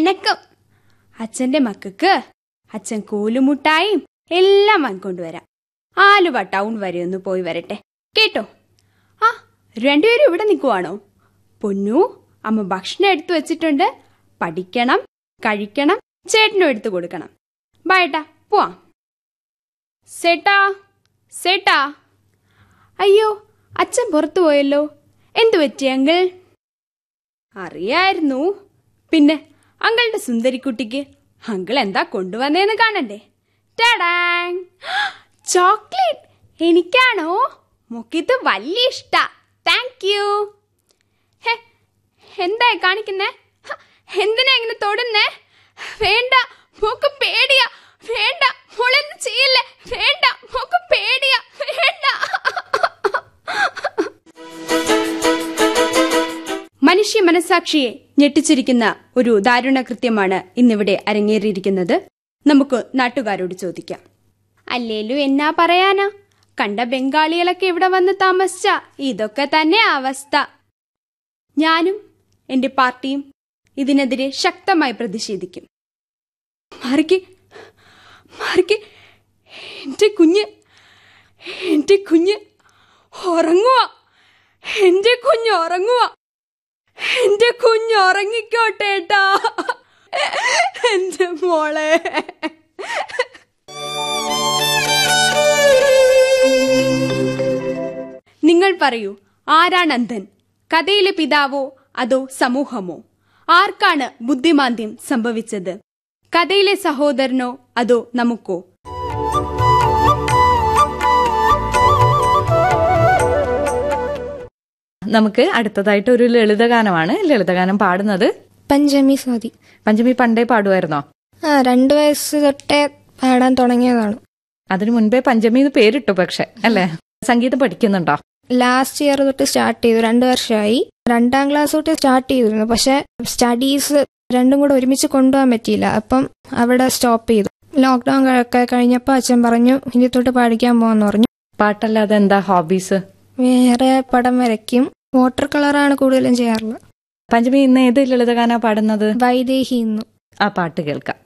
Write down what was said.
എനക്കും അച്ഛന്റെ മക്കൾക്ക് അച്ഛൻ കൂലുമുട്ടായും എല്ലാം വാങ്ങിക്കൊണ്ടുവരാം ആലുവ ടൗൺ വരെ ഒന്ന് പോയി വരട്ടെ കേട്ടോ ആ രണ്ടുപേരും ഇവിടെ നിൽക്കുവാണോ പൊന്നു അമ്മ ഭക്ഷണം എടുത്തു വെച്ചിട്ടുണ്ട് പഠിക്കണം കഴിക്കണം ചേട്ടനും എടുത്തു കൊടുക്കണം ബായേട്ടാ പോവാം സേട്ടാ സേട്ടാ അയ്യോ അച്ഛൻ പുറത്തു പോയല്ലോ എന്തു പറ്റി അങ്കിൾ അറിയായിരുന്നു പിന്നെ അങ്കിളുടെ സുന്ദരിക്കുട്ടിക്ക് അങ്കിൾ എന്താ കൊണ്ടുവന്നേന്ന് കാണണ്ടേ ടാടാങ് ചോക്ലേറ്റ് എനിക്കാണോ മുക്കിത് വലിയ ഇഷ്ട താങ്ക് യു ഹേ എന്താ കാണിക്കുന്നേ ഹ, എന്തിനാ ഇങ്ങനെ തൊടുന്നേ വേണ്ട മോക്ക് പേടിയാ വേണ്ട മോളെന്ന് ചെയ്യില്ലേ വേണ്ട മോക്ക് പേടിയാ വേണ്ട മനുഷ്യ മനസാക്ഷിയെ ഞെട്ടിച്ചിരിക്കുന്ന ഒരു ദാരുണകൃത്യമാണ് ഇന്നിവിടെ അരങ്ങേറിയിരിക്കുന്നത് നമുക്ക് നാട്ടുകാരോട് ചോദിക്കാം അല്ലേലും എന്നാ പറയാനാ കണ്ട ബംഗാളികളൊക്കെ ഇവിടെ വന്ന് താമസിച്ച ഇതൊക്കെ തന്നെ അവസ്ഥ ഞാനും എന്റെ പാർട്ടിയും ഇതിനെതിരെ ശക്തമായി പ്രതിഷേധിക്കും മാറിക്ക് മാറിക്ക് എന്റെ കുഞ്ഞ് എന്റെ കുഞ്ഞ് ഉറങ്ങുക എന്റെ കുഞ്ഞ് ഉറങ്ങുക എന്റെ കുഞ്ഞ് ഉറങ്ങിക്കോട്ടെ ഏട്ടാ എന്റെ മോളെ നിങ്ങൾ പറയൂ ആരാണ് അന്ധൻ കഥയിലെ പിതാവോ അതോ സമൂഹമോ ആർക്കാണ് ബുദ്ധിമാന്ദ്യം സംഭവിച്ചത് കഥയിലെ സഹോദരനോ അതോ നമുക്കോ നമുക്ക് അടുത്തതായിട്ട് ഒരു ലളിതഗാനമാണ് ലളിതഗാനം പാടുന്നത് പഞ്ചമി സ്വാതി പഞ്ചമി പണ്ടേ പാടുമായിരുന്നോ ആ രണ്ടു വയസ്സ് തൊട്ടേ പാടാൻ തുടങ്ങിയതാണ് അതിനു മുൻപേ പഞ്ചമി എന്ന് പേരിട്ടു പക്ഷെ അല്ലേ സംഗീതം പഠിക്കുന്നുണ്ടോ ലാസ്റ്റ് ഇയർ തൊട്ട് സ്റ്റാർട്ട് ചെയ്തു രണ്ടു വർഷമായി രണ്ടാം ക്ലാസ് തൊട്ട് സ്റ്റാർട്ട് ചെയ്തിരുന്നു പക്ഷെ സ്റ്റഡീസ് രണ്ടും കൂടെ ഒരുമിച്ച് കൊണ്ടുപോകാൻ പറ്റിയില്ല അപ്പം അവിടെ സ്റ്റോപ്പ് ചെയ്തു ലോക്ക്ഡൌൺ ഒക്കെ കഴിഞ്ഞപ്പോൾ അച്ഛൻ പറഞ്ഞു ഇനി തൊട്ട് പഠിക്കാൻ പോകാന്ന് പറഞ്ഞു പാട്ടല്ലാതെ എന്താ ഹോബീസ് വേറെ പടം വരയ്ക്കും വാട്ടർ കളറാണ് കൂടുതലും ചെയ്യാറുള്ളത് പഞ്ചമി ഇന്ന് ഏത് ലളിതഗാന പാടുന്നത് വൈദേഹി ഇന്നു ആ പാട്ട് കേൾക്കാം